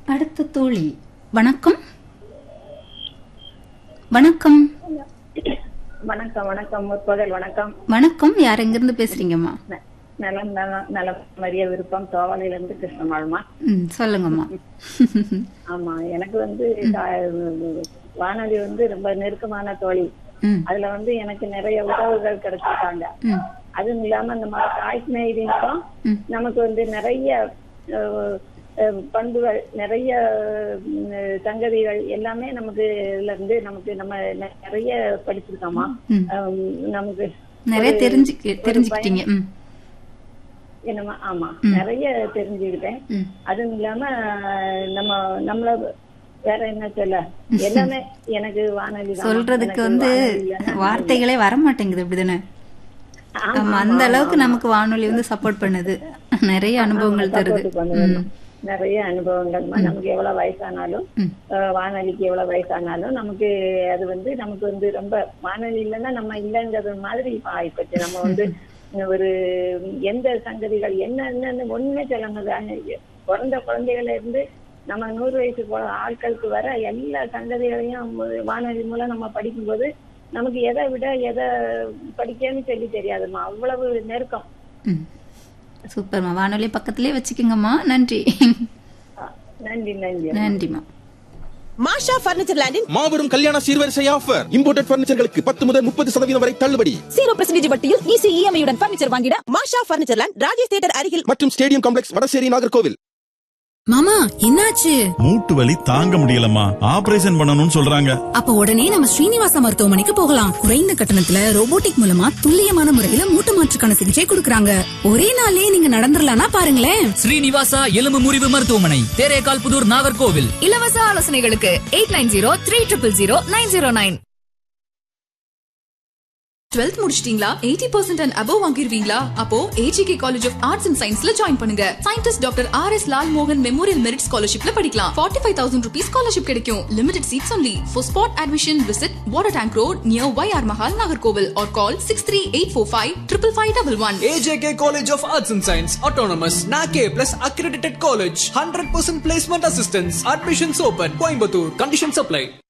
அடுத்த தோழி வணக்கம் வணக்கம் வணக்கம் வணக்கம் முற்பகல் வணக்கம் வணக்கம் யார் எங்கிருந்து பேசுறீங்கம்மா ந- நலம் நலம் நலம் மரிய விருப்பம் தோவலையில இருந்து கிருஷ்ணமாழ்மா ம் சொல்லுங்கம்மா ஆமா எனக்கு வந்து கா- வானொலி வந்து ரொம்ப நெருக்கமான தோழி ம் அதுல வந்து எனக்கு நிறைய உறவுகள் கிடைச்சிருக்காங்க ம் அதுவும் இல்லாம இந்த மாதிரி தாய்மையிலும் ம். நமக்கு வந்து நிறைய அஹ், அஹ், பண்புகள் நிறைய உம், சங்கதிகள் எல்லாமே நமக்கு இதுல இருந்து நமக்கு நம்ம நெ- நிறைய படிச்சிருக்கோமா ம். அஹ், நமக்கு நிறைய ஒரு- தெரிஞ்சுக்க ஒரு தெரிஞ்சுக்கிட்டீங்க ம் என்னமா ஆமா நிறைய தெரிஞ்சுக்கிட்டேன் ம் அதுவும் இல்லாம அஹ், நம்ம நம்மள வேற என்ன சொல்ல எல்லாமே எனக்கு வானொலி தான். சொல்றதுக்கு எனக்கு வந்து வானொலி இல்லைன்னா வார்த்தைகளே வர மாட்டேங்குது அப்படிதானே ஆமா, ஆமா அந்த அளவுக்கு நமக்கு வானொலி வந்து சப்போர்ட் பண்ணுது நிறைய அனுபவங்கள் தருது support பண்ணுது. நிறைய அனுபவங்கள்மா நமக்கு எவ்வளவு வயசானாலும் ம். அஹ், வானொலிக்கு எவ்வளவு வயசானாலும் நமக்கு அது வந்து நமக்கு வந்து ரொம்ப வானொலி இல்லைன்னா நம்ம இல்லைங்கிறது மாதிரி இப்ப ஆயிப்போச்சு நம்ம வந்து ஒரு எந்த சங்கதிகள் என்ன என்னன்னு ஒண்ணுமே சொல்ல முடியாது பிறந்த குழந்தைகள இருந்து நம்ம நூறு வயசு போல ஆட்களுக்கு வர எல்லா சங்கதிகளையும் மு- வானொலி மூலம் நம்ம படிக்கும்போது நமக்கு எதை விட எதை படிக்கன்னு சொல்லி தெரியாதும்மா அவ்வளவு நெருக்கம் ம் சூப்பர்மா வானொலி பக்கத்திலே வச்சுக்கோங்கம்மா நன்றி அஹ், நன்றி நன்றி நன்றிம்மா மாஷா பர்னிச்சர் லேண்டின் மாபெரும் கல்யாண சீர்வரிசை ஆஃபர் இம்போர்ட்டட் பர்னிச்சர்களுக்கு பத்து முதல் முப்பது சதவீதம் வரை தள்ளுபடி ஜீரோ பர்சன்டேஜ் வட்டியில் ஈஸி இஎம்ஐயுடன் பர்னிச்சர் வாங்கிட Masha furniture land Rajesh theatre அருகில் மற்றும் ஸ்டேடியம் காம்ப்ளெக்ஸ் வடசேரி நாகர்கோவில் மாமா என்னாச்சு மூட்டு வலி தாங்க முடியலம்மா ஆபரேஷன் பண்ணணும்னு சொல்றாங்க அப்ப உடனே நம்ம ஸ்ரீனிவாசா மருத்துவமனைக்கு போகலாம் குறைந்த கட்டணத்துல ரோபோட்டிக் மூலமா துல்லியமான முறையில மூட்டு மாற்றுக்கான சிகிச்சை கொடுக்கறாங்க ஒரே நாள்லயே நீங்க நடந்துடலாம்னா பாருங்களேன் ஸ்ரீனிவாசா எலும்பு முறிவு மருத்துவமனை தேரேகால் புதூர் நாகர்கோவில் இலவச ஆலோசனைகளுக்கு eight nine zero three triple zero nine zero nine twelfth முடிச்சிட்டீங்களா எயிட்டி பர்சன்ட் அண்ட் அபவ் வாங்கிருவீங்களா அப்போ AGK college of arts and சயின்ஸ்ல ஜாயின் பண்ணுங்க scientist doctor R S Lal மோகன் மெமோரியல் மெரிட் ஸ்காலர்ஷிப்ல படிக்கலாம் forty five thousand rupees scholarship கிடைக்கும் limited seats only for spot admission visit water tank road near Y R Mahal Nagercoil or call six three eight four five triple five double one AJK College of Arts and Science, Autonomous, NAKE plus accredited college, 100% placement assistance, admissions open, Coimbatore, conditions apply.